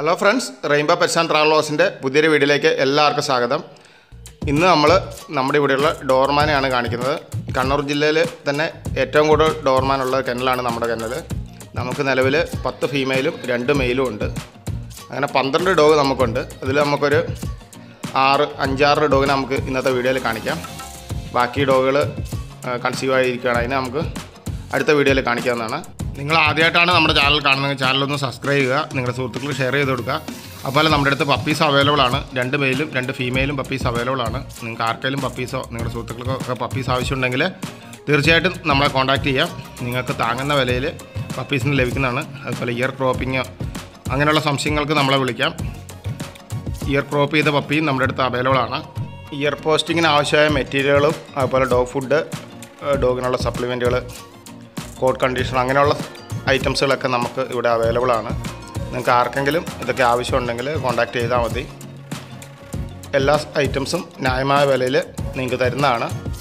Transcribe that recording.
hello friends rainbow pets and ട്രാവലോസിൻ്റെ പുതിയൊരു വീഡിയോയിലേക്ക് എല്ലാവർക്കും സ്വാഗതം ഇന്ന് നമ്മൾ നമ്മുടെ ഇവിടെയുള്ള ഡോർമാനെയാണ് കാണിക്കുന്നത് കണ്ണൂർ ജില്ലയിൽ തന്നെ ഏറ്റവും കൂടുതൽ ഡോർമാനുള്ള കെനലാണ് നമ്മുടെ കെനൽ നമുക്ക് നിലവിൽ പത്ത് ഫീമെയിലും രണ്ട് മെയിലും ഉണ്ട് അങ്ങനെ പന്ത്രണ്ട് ഡോഗ് നമുക്കുണ്ട് അതിൽ നമുക്കൊരു ആറ് അഞ്ചാറ് ഡോഗിനെ നമുക്ക് ഇന്നത്തെ വീഡിയോയിൽ കാണിക്കാം ബാക്കി ഡോഗുകൾ കൺസീവ് ആയിരിക്കുകയാണ് അതിനെ നമുക്ക് അടുത്ത വീഡിയോയിൽ കാണിക്കാവുന്നതാണ് നിങ്ങൾ ആദ്യമായിട്ടാണ് നമ്മുടെ ചാനൽ കാണുന്നത് ചാനലൊന്ന് സബ്സ്ക്രൈബ് ചെയ്യുക നിങ്ങളുടെ സുഹൃത്തുക്കൾ ഷെയർ ചെയ്ത് കൊടുക്കുക അതുപോലെ നമ്മുടെ അടുത്ത് പപ്പീസ് അവൈലബിൾ ആണ് രണ്ട് മെയിലും രണ്ട് ഫീമെയിലും പപ്പീസ് അവൈലബിൾ ആണ് നിങ്ങൾക്ക് ആർക്കെങ്കിലും പപ്പീസോ നിങ്ങളുടെ സുഹൃത്തുക്കൾക്കോ ഒക്കെ പപ്പീസ് ആവശ്യമുണ്ടെങ്കിൽ തീർച്ചയായിട്ടും നമ്മളെ കോൺടാക്റ്റ് ചെയ്യാം നിങ്ങൾക്ക് താങ്ങുന്ന വിലയിൽ പപ്പീസിന് ലഭിക്കുന്നതാണ് അതുപോലെ ഇയർ ക്രോപ്പിങ്ങോ അങ്ങനെയുള്ള സംശയങ്ങൾക്ക് നമ്മളെ വിളിക്കാം ഇയർ ക്രോപ്പ് ചെയ്ത പപ്പിയും നമ്മുടെ അടുത്ത് അവൈലബിൾ ആണ് ഇയർ പോസ്റ്റിങ്ങിന് ആവശ്യമായ മെറ്റീരിയലുകളും അതുപോലെ ഡോഗ് ഫുഡ് ഡോഗിനുള്ള സപ്ലിമെൻറ്റുകൾ കോഡ് കണ്ടീഷൻ അങ്ങനെയുള്ള ഐറ്റംസുകളൊക്കെ നമുക്ക് ഇവിടെ അവൈലബിൾ ആണ് നിങ്ങൾക്ക് ആർക്കെങ്കിലും ഇതൊക്കെ ആവശ്യമുണ്ടെങ്കിൽ കോൺടാക്റ്റ് ചെയ്താൽ മതി എല്ലാ ഐറ്റംസും ന്യായമായ വിലയിൽ നിങ്ങൾക്ക് തരുന്നതാണ്